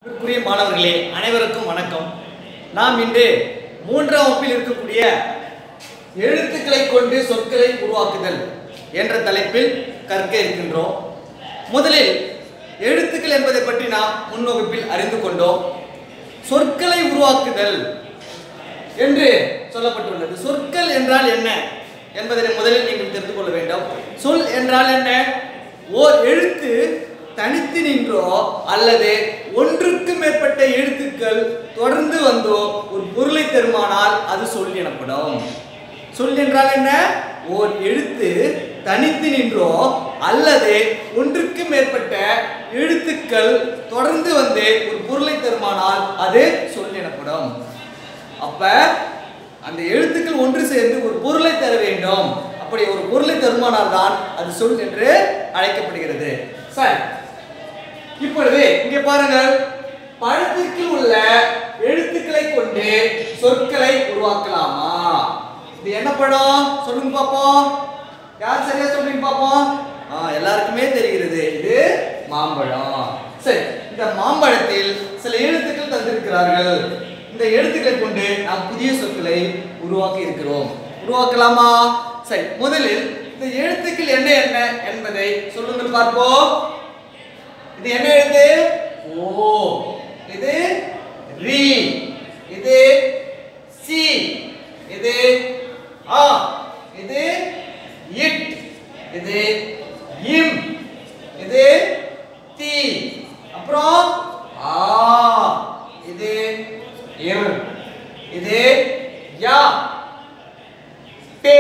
அன்புக்குரிய மாணவர்களே அனைவருக்கும் வணக்கம் நாம் இன்று மூன்றாம் வகுப்பில் இருக்கக்கூடிய எழுத்துக்களை கொண்டு சொற்களை உருவாக்குதல் என்ற தலைப்பில் கற்க இருக்கின்றோம் முதலில் எழுத்துக்கள் என்பதை பற்றி நாம் முன் வகுப்பில் அறிந்து கொண்டோம் சொற்களை உருவாக்குதல் என்று சொல்லப்பட்டுள்ளது சொற்கள் என்றால் என்ன என்பதை முதலில் நீங்கள் தெரிந்து கொள்ள வேண்டும் சொல் என்றால் என்ன ஓர் எழுத்து தனித்து நின்றோ அல்லது ஒன்றுக்கு மேற்பட்ட எழுத்துக்கள் தொடர்ந்து வந்தோ ஒரு பொருளை தருமானால் அது சொல் எனப்படும் சொல் என்றால் என்ன ஓர் எழுத்து தனித்து நின்றோ அல்லது ஒன்றுக்கு மேற்பட்ட எழுத்துக்கள் தொடர்ந்து வந்து ஒரு பொருளை தருமானால் அது சொல் எனப்படும் அப்ப அந்த எழுத்துக்கள் ஒன்று சேர்ந்து ஒரு பொருளை தர வேண்டும் அப்படி ஒரு பொருளை தருமானால் தான் அது சொல் என்று அழைக்கப்படுகிறது சரி இப்பொழுது இங்கே பாருங்கள் பழத்திற்கு உள்ள எழுத்துக்களை கொண்டு சொற்களை உருவாக்கலாமா இது என்ன படம் சொல்லுங்க பாப்போம் யார் சரியா சொல்றீங்க பாப்போம் ஆ, எல்லாருக்குமே தெரிகிறது இது மாம்பழம் சரி இந்த மாம்பழத்தில் சில எழுத்துக்கள் தந்திருக்கிறார்கள் இந்த எழுத்துக்களை கொண்டு நாம் புதிய சொற்களை உருவாக்கி இருக்கிறோம் உருவாக்கலாமா சரி முதலில் இந்த எழுத்துக்கள் என்ன என்ன என்பதை சொல்லுங்கள் பார்ப்போம் இது என்ன எழுத்து ஓ இது ரி இது சி இது ஆ இது இட் இது இம் இது தி அப்புறம் ஆ இது இர் இது யா பே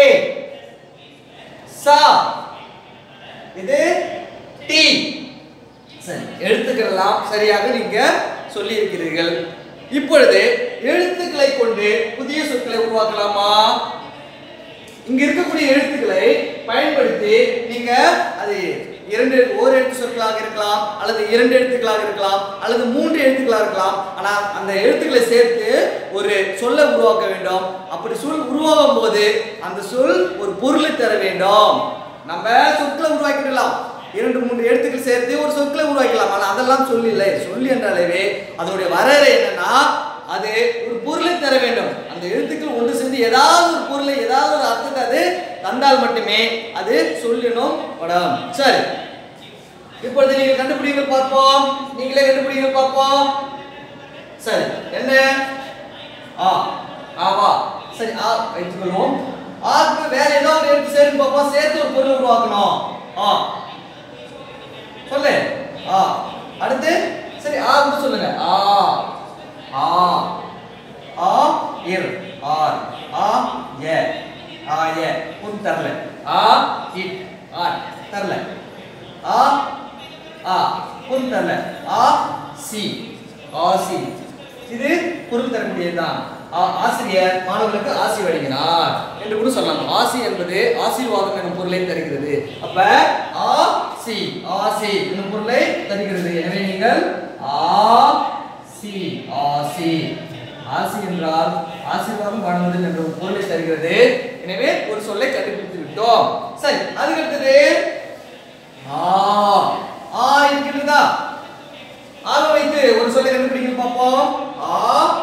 சா இது டி சரி எழுத்துக்கள் எல்லாம் சரியாக நீங்க சொல்லி இருக்கிறீர்கள் இப்பொழுது எழுத்துக்களை கொண்டு புதிய சொற்களை உருவாக்கலாமா இங்க இருக்கக்கூடிய எழுத்துக்களை பயன்படுத்தி நீங்க அது இரண்டு ஓர் எழுத்து சொற்களாக இருக்கலாம் அல்லது இரண்டு எழுத்துக்களாக இருக்கலாம் அல்லது மூன்று எழுத்துக்களாக இருக்கலாம் ஆனா அந்த எழுத்துக்களை சேர்த்து ஒரு சொல்லை உருவாக்க வேண்டும் அப்படி சொல் உருவாகும் போது அந்த சொல் ஒரு பொருளை தர வேண்டும் நம்ம சொற்களை உருவாக்கிடலாம் இரண்டு மூன்று எழுத்துக்கள் சேர்த்து ஒரு சொற்களை உருவாக்கலாம் ஆனால் அதெல்லாம் சொல் இல்லை சொல்லி என்றாலே அதனுடைய வரையறை என்னன்னா அது ஒரு பொருளை தர வேண்டும் அந்த எழுத்துக்கள் ஒன்று சேர்ந்து ஏதாவது ஒரு பொருளை ஏதாவது ஒரு அர்த்தத்தை அது தந்தால் மட்டுமே அது சொல்லினும் படம் சரி இப்பொழுது நீங்கள் கண்டுபிடிங்கள் பார்ப்போம் நீங்களே கண்டுபிடிங்கள் பார்ப்போம் சரி என்ன ஆ ஆவா சரி ஆ வைத்துக்கொள்வோம் ஆக்கு வேற ஏதோ ஒரு எழுத்து சேர்ந்து பார்ப்போம் சேர்த்து ஒரு பொருள் உருவாக்கணும் ஆ சொல்லு ஆ அடுத்து சரி ஆ மட்டும் சொல்லுங்க ஆ ஆ ஆ இர் ஆர் ஆ ஏ ஆ ஏ புன் தரல ஆ இட் ஆர் தரல ஆ ஆ புன் தரல ஆ சி ஆ சி இது பொருள் தரக்கூடியதுதான் ஆ- ஆசிரியர் மாணவர்களுக்கு ஆசி வழங்கினார் என்று கூட சொல்லலாம் ஆசி என்பது ஆசீர்வாதம் எனும் பொருளை தருகிறது அப்ப ஆ சி ஆசி என்னும் பொருளை தருகிறது எனவே நீங்கள் ஆ சி ஆசி ஆசி என்றால் ஆசீர்வாதம் வழங்குதல் என்ற ஒரு பொருளை தருகிறது எனவே ஒரு சொல்லை கண்டுபிடித்து விட்டோம் சரி அதுக்கு அடுத்தது ஆ ஆ இருக்கிறதா ஆக வைத்து ஒரு சொல்லை கண்டுபிடிக்க பார்ப்போம் ஆ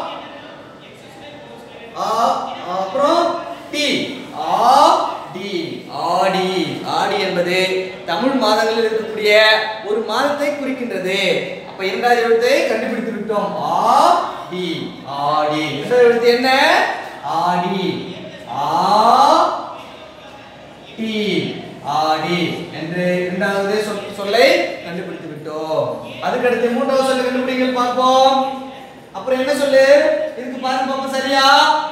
ஆ அப்புறம் டி ஆ டி ஆடி ஆடி என்பது தமிழ் மாதங்களில் இருக்கக்கூடிய ஒரு மாதத்தை குறிக்கின்றது அப்ப இரண்டாவது எழுத்தை கண்டுபிடித்து விட்டோம் ஆ டி ஆடி இரண்டாவது எழுத்து என்ன ஆடி ஆ டி ஆடி என்று இரண்டாவது சொல் சொல்லை கண்டுபிடித்து விட்டோம் அதுக்கு அடுத்து மூன்றாவது சொல்லை கண்டுபிடிங்கள் பார்ப்போம் அப்புறம் என்ன சொல்லு இதுக்கு பாருங்க பாப்போம் சரியா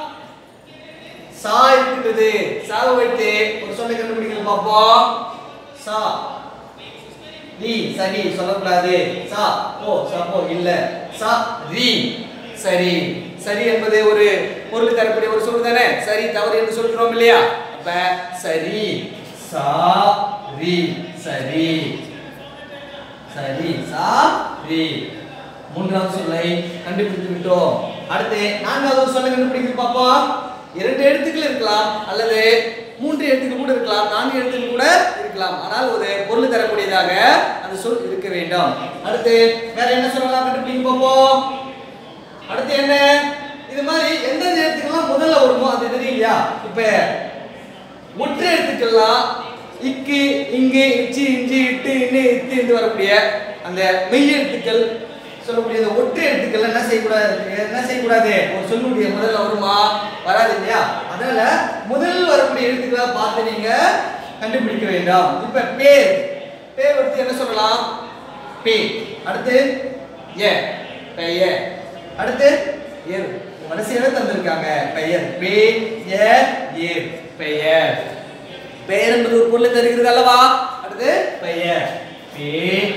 சா இருக்கின்றது சாவை வைத்து ஒரு சொல்லை கண்டுபிடிங்கள் பார்ப்போம் சா ரி சரி சொல்லக்கூடாது சா ஓ சப்போ இல்ல சா ரி சரி சரி என்பது ஒரு பொருள் தரக்கூடிய ஒரு சொல் தானே சரி தவறு என்று சொல்கிறோம் இல்லையா அப்ப சரி சா ரி சரி சரி சா ரி மூன்றாவது சொல்லை கண்டுபிடித்து விட்டோம் அடுத்து நான்காவது சொல்லை கண்டுபிடிக்க பார்ப்போம் இரண்டு எழுத்துக்கள் இருக்கலாம் அல்லது மூன்று எழுத்துக்கள் கூட இருக்கலாம் நான்கு எழுத்துக்கள் கூட இருக்கலாம் இருக்கலாம் ஆனால் ஒரு பொருள் தரக்கூடியதாக அந்த சொல் இருக்க வேண்டும் அடுத்து வேற என்ன சொல்லலாம் கண்டுபிடிங்க பார்ப்போம் அடுத்து என்ன இது மாதிரி எந்த எழுத்துக்கெல்லாம் முதல்ல வருமோ அது தெரியலையா இப்ப ஒற்றை எழுத்துக்கள்லாம் இக்கு இங்கு இச்சி இஞ்சி இட்டு இன்னு இத்து என்று வரக்கூடிய அந்த மெய் எழுத்துக்கள் சொல்லக்கூடிய அந்த ஒற்றை எழுத்துக்கள் என்ன செய்யக்கூடாது என்ன செய்யக்கூடாது ஒரு சொல்லுடைய முதல்ல வருமா வராது இல்லையா அதனால முதல் வரக்கூடிய எழுத்துக்களை பார்த்து நீங்க கண்டுபிடிக்க வேண்டாம் இப்ப பேர் பேர் வந்து என்ன சொல்லலாம் பே அடுத்து ஏ பெயர் அடுத்து ஏர் வரிசையாவே தந்திருக்காங்க பெயர் பே ஏ ஏர் பெயர் பெயர் என்பது ஒரு பொருளை தருகிறது அல்லவா அடுத்து பெயர் பே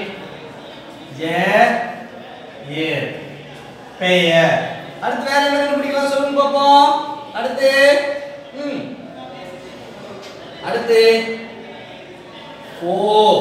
ஏ ஏர் பெயர் அடுத்து வேற என்ன கண்டுபிடிக்கலாம் சொல்லுங்க பாப்போம் அடுத்து ம் அடுத்து ஓ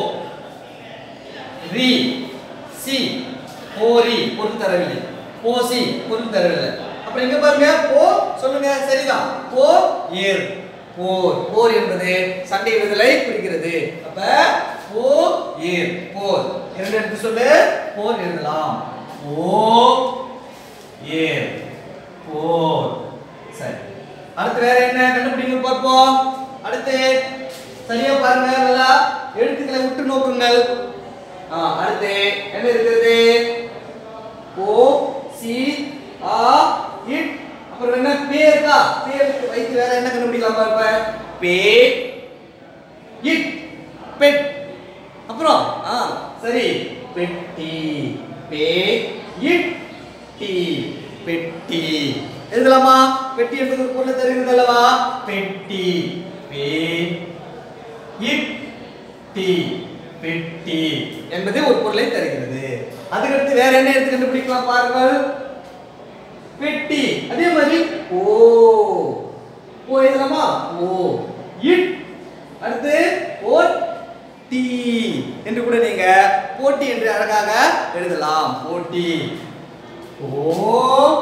ரி சி போரி பொருள் தரவில்லை போசி பொருள் தரவில்லை அப்புறம் இங்க பாருங்க போ சொல்லுங்க சரிதான் போ ஏர் போர் போர் என்பது சண்டை விடுதலை குறிக்கிறது அப்ப போ ஏர் போர் இரண்டு எடுத்து சொல்லு போர் எழுதலாம் ஓ ஏர் போர் சரி அடுத்து வேற என்ன கண்டுபிடிங்க பார்ப்போம் அடுத்து சரியா பாருங்க நல்லா எழுத்துக்களை உற்று நோக்குங்கள் ஆ, அடுத்து என்ன இருக்கிறது ஓ சி ஆ இட் அப்புறம் என்ன பேர் இருக்கா பேருக்கு வைத்து வேற என்ன கண்டுபிடிக்கலாம் பாருப்ப பே இட் பெட் அப்புறம் ஆ சரி பெட்டி பே இட் டி பெட்டி எழுதலாமா பெட்டி என்பது ஒரு பொருளை தருகிறது அல்லவா பெட்டி பே இட் டி பெட்டி என்பது ஒரு பொருளை தருகிறது அதுக்கடுத்து வேற என்ன எடுத்து கண்டுபிடிக்கலாம் பாருங்கள் பெட்டி அதே மாதிரி ஓ ஓ எழுதலாமா ஓ இட் அடுத்து ஓ டி என்று கூட நீங்க போட்டி என்று அழகாக எழுதலாம் போட்டி ஓ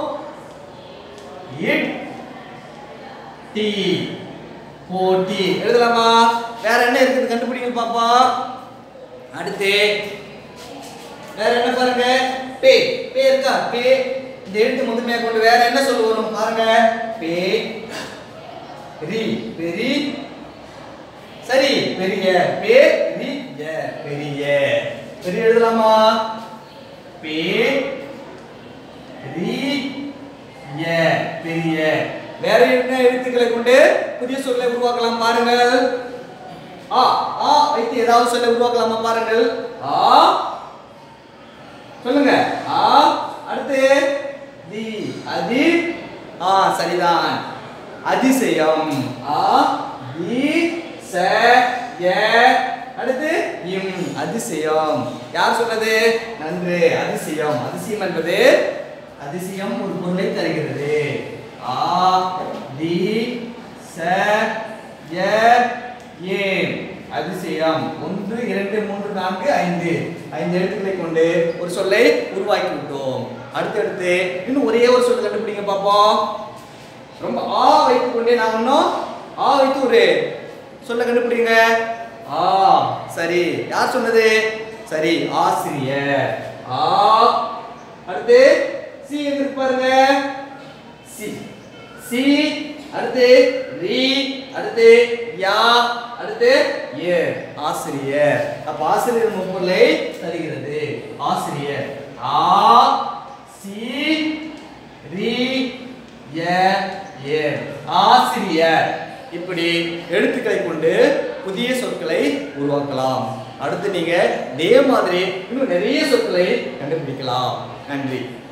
இட் டி போட்டி எழுதலாமா வேற என்ன இருக்குது கண்டுபிடிங்க பாப்பா அடுத்து வேற என்ன பாருங்க பே பே இருக்கா பே இந்த எழுத்து முதன்மையாக கொண்டு வேற என்ன சொல்ல வரும் பாருங்க பே ரி பெரி சரி பெரிய பே ரி ய பெரிய பெரிய எழுதலாமா பே ரி ய பெரிய வேற என்ன எழுத்துக்களை கொண்டு புதிய சொல்லை உருவாக்கலாம் பாருங்கள் ஆ ஆ வைத்து ஏதாவது சொல்லை உருவாக்கலாமா பாருங்கள் ஆ சொல்லுங்க ஆ அடுத்து தி அதி ஆ சரிதான் அதிசயம் ஆ தி ச ய அடுத்து இம் அதிசயம் யார் சொன்னது நன்று அதிசயம் அதிசயம் என்பது அதிசயம் ஒரு பொருளை தருகிறது ஆ தி ச ய ஏன் அதிசயம் ஒன்று இரண்டு மூன்று நான்கு ஐந்து ஐந்து எழுத்துக்களை கொண்டு ஒரு சொல்லை உருவாக்கி விட்டோம் அடுத்தடுத்து இன்னும் ஒரே ஒரு சொல் கண்டுபிடிங்க பார்ப்போம் ரொம்ப ஆ வைத்துக் கொண்டே நான் இன்னும் ஆ வைத்து ஒரு சொல்ல கண்டுபிடிங்க ஆ சரி யார் சொன்னது சரி ஆசிரியர் ஆ அடுத்து சி எங்க இருக்கு பாருங்க சி சி அடுத்து ரி அடுத்து யா அடுத்து ஏ ஆசிரியர் அப்ப ஆசிரியர் முப்பொருளை தருகிறது ஆசிரியர் ஆ சி ரி ய ஏ ஆசிரியர் இப்படி எழுத்துக்களை கொண்டு புதிய சொற்களை உருவாக்கலாம் அடுத்து நீங்க இதே மாதிரி இன்னும் நிறைய சொற்களை கண்டுபிடிக்கலாம் நன்றி